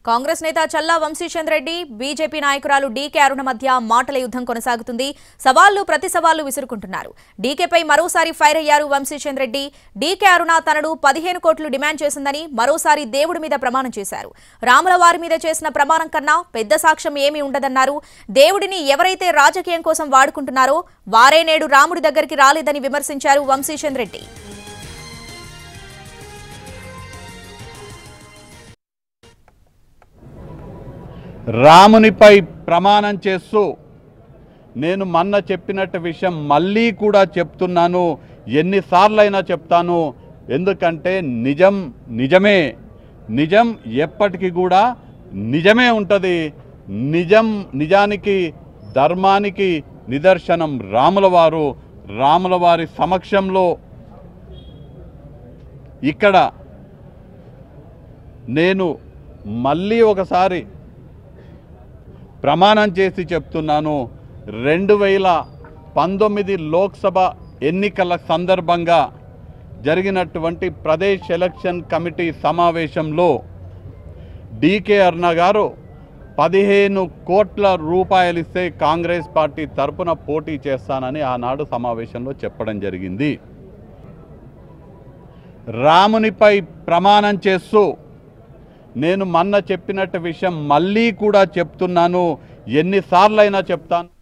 కాంగ్రెస్ నేత చల్లా వంశీచంద్ రెడ్డి బీజేపీ నాయకురాలు డీకే అరుణ మధ్య మాటల యుద్ధం కొనసాగుతుంది సవాళ్లు ప్రతి సవాళ్లు విసురుకుంటున్నారు డీకేపై మరోసారి ఫైర్ అయ్యారు వంశీచంద్ రెడ్డి డీకే అరుణ తనను పదిహేను కోట్లు డిమాండ్ చేసిందని మరోసారి దేవుడి మీద ప్రమాణం చేశారు రాముల వారి మీద చేసిన ప్రమాణం కన్నా పెద్ద సాక్ష్యం ఏమీ ఉండదన్నారు దేవుడిని ఎవరైతే రాజకీయం కోసం వాడుకుంటున్నారో వారే నేడు రాముడి దగ్గరికి రాలేదని విమర్శించారు వంశీచంద్ రెడ్డి రామునిపై ప్రమాణం చేస్తూ నేను మొన్న చెప్పినట్టు విషయం మళ్ళీ కూడా చెప్తున్నాను ఎన్నిసార్లైనా చెప్తాను ఎందుకంటే నిజం నిజమే నిజం ఎప్పటికీ కూడా నిజమే ఉంటుంది నిజం నిజానికి ధర్మానికి నిదర్శనం రాముల వారు రాముల వారి సమక్షంలో ఇక్కడ నేను మళ్ళీ ఒకసారి ప్రమాణం చేసి చెప్తున్నాను రెండు వేల పంతొమ్మిది లోక్సభ ఎన్నికల సందర్భంగా జరిగినటువంటి ప్రదేశ్ ఎలక్షన్ కమిటీ సమావేశంలో డీకే అరుణ గారు పదిహేను కోట్ల రూపాయలు ఇస్తే కాంగ్రెస్ పార్టీ తరపున పోటీ చేస్తానని ఆనాడు సమావేశంలో చెప్పడం జరిగింది రామునిపై ప్రమాణం చేస్తూ నేను మొన్న చెప్పినట్టు విషయం మళ్ళీ కూడా చెప్తున్నాను ఎన్నిసార్లైనా చెప్తాను